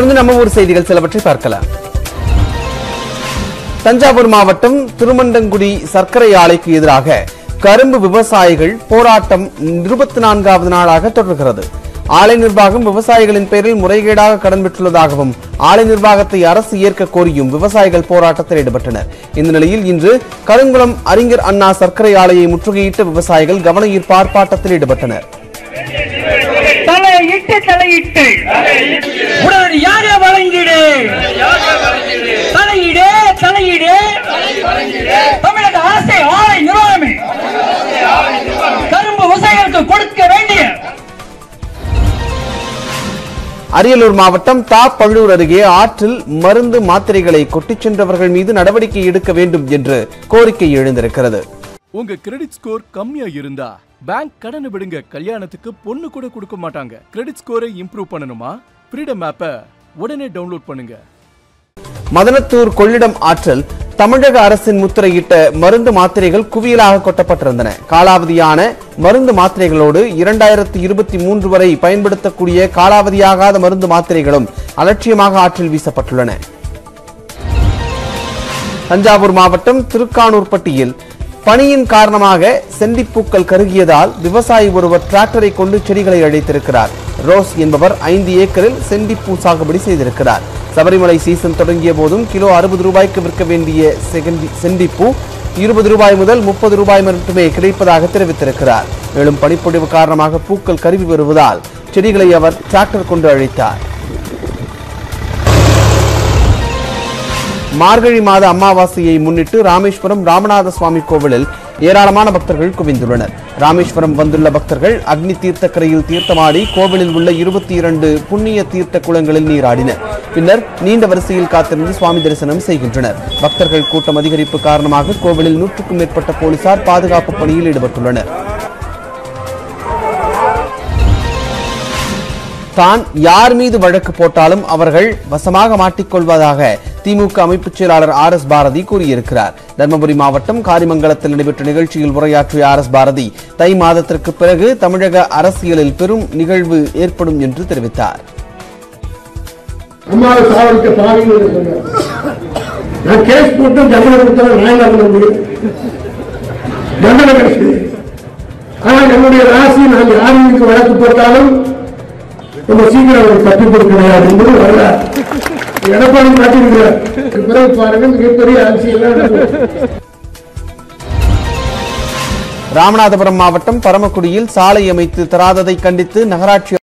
தொடர்ந்து நம்ம ஊர் செய்திகள் சிலவற்றை பார்க்கலாம் தஞ்சாவூர் மாவட்டம் திருமண்டங்குடி சர்க்கரை ஆலைக்கு எதிராக கரும்பு விவசாயிகள் போராட்டம் இருபத்தி நான்காவது நாளாக தொடர்கிறது ஆலை நிர்வாகம் விவசாயிகளின் பெயரில் முறைகேடாக கடன் பெற்றுள்ளதாகவும் ஆலை நிர்வாகத்தை அரசு ஏற்க கோரியும் விவசாயிகள் போராட்டத்தில் ஈடுபட்டனர் இந்த நிலையில் இன்று கருங்குளம் அறிஞர் அண்ணா சர்க்கரை ஆலையை முற்றுகையிட்ட விவசாயிகள் கவன ஈர்ப்பு ஆர்ப்பாட்டத்தில் ஈடுபட்டனர் தலையிட்டு தலையிட்டு உடனடியாக வழங்கிடு தலையிடு தலையிடு தமிழக அரசை ஆலை நிறுவனமே கரும்பு விவசாயிகளுக்கு கொடுக்க வேண்டிய அரியலூர் மாவட்டம் தா பள்ளூர் அருகே ஆற்றில் மருந்து மாத்திரைகளை கொட்டிச் சென்றவர்கள் மீது நடவடிக்கை எடுக்க வேண்டும் என்று கோரிக்கை எழுந்திருக்கிறது உங்க கிரெடிட் ஸ்கோர் கம்மியா இருந்தா பேங்க் கடனை விடுங்க கல்யாணத்துக்கு பொண்ணு கூட கொடுக்க மாட்டாங்க கிரெடிட் ஸ்கோரை இம்ப்ரூவ் பண்ணணுமா ஃப்ரீடம் ஆப்பை உடனே டவுன்லோட் பண்ணுங்க மதனத்தூர் கொள்ளிடம் ஆற்றில் தமிழக அரசின் முத்திரையிட்ட மருந்து மாத்திரைகள் குவியலாக கொட்டப்பட்டிருந்தன காலாவதியான மருந்து மாத்திரைகளோடு இரண்டாயிரத்தி இருபத்தி மூன்று வரை பயன்படுத்தக்கூடிய காலாவதியாகாத மருந்து மாத்திரைகளும் அலட்சியமாக ஆற்றில் வீசப்பட்டுள்ளன தஞ்சாவூர் மாவட்டம் திருக்கானூர்பட்டியில் பனியின் காரணமாக செண்டிப்பூக்கள் கருகியதால் விவசாயி ஒருவர் டிராக்டரை கொண்டு செடிகளை அழைத்திருக்கிறார் ரோஸ் என்பவர் ஐந்து ஏக்கரில் செண்டிப்பூ சாகுபடி செய்திருக்கிறார் சபரிமலை சீசன் தொடங்கிய போதும் கிலோ அறுபது ரூபாய்க்கு விற்க வேண்டிய செகண்டி- செண்டிப்பூ இருபது ரூபாய் முதல் முப்பது ரூபாய் மட்டுமே கிடைப்பதாக தெரிவித்திருக்கிறார் மேலும் பனிப்பொழிவு காரணமாக பூக்கள் கருவி வருவதால் செடிகளை அவர் டிராக்டர் கொண்டு அழைத்தார் மார்கழி மாத அமாவாசையை முன்னிட்டு ராமேஸ்வரம் ராமநாத சுவாமி கோவிலில் ஏராளமான பக்தர்கள் குவிந்துள்ளனர் ராமேஸ்வரம் வந்துள்ள பக்தர்கள் அக்னி தீர்த்தக்கரையில் தீர்த்தமாடி கோவிலில் உள்ள இருபத்தி இரண்டு புண்ணிய தீர்த்த குளங்களில் நீராடினர் பின்னர் நீண்ட வரிசையில் காத்திருந்து சுவாமி தரிசனம் செய்கின்றனர் பக்தர்கள் கூட்டம் அதிகரிப்பு காரணமாக கோவிலில் நூற்றுக்கும் மேற்பட்ட போலீசார் பாதுகாப்பு பணியில் ஈடுபட்டுள்ளனர் தான் யார் மீது வழக்கு போட்டாலும் அவர்கள் வசமாக மாட்டிக்கொள்வதாக திமுக அமைப்பு செயலாளர் ஆர் எஸ் பாரதி கூறியிருக்கிறார் தர்மபுரி மாவட்டம் காரிமங்கலத்தில் நடைபெற்ற நிகழ்ச்சியில் உரையாற்றிய ஆர் எஸ் பாரதி தை மாதத்திற்கு பிறகு தமிழக அரசியலில் பெரும் நிகழ்வு ஏற்படும் என்று தெரிவித்தார் அம்மாவை சாவடிக்க பாருங்க சொன்னார் நான் கேஸ் போட்டு தண்டனை கொடுத்தா நான் என்ன பண்ண முடியும் தண்டனை கிடைச்சது ஆனா என்னுடைய ராசி நான் யார் மீது வழக்கு போட்டாலும் ரொம்ப சீக்கிரம் அவருக்கு தப்பிப்பது கிடையாது என்பது வரலாறு எடப்பாடி காட்டியிருக்கிறார் இதுக்கு பிறகு பாருங்க மிகப்பெரிய ஆட்சியெல்லாம் நடக்கும் ராமநாதபுரம் மாவட்டம் பரமக்குடியில் சாலை அமைத்து தராததை கண்டித்து நகராட்சி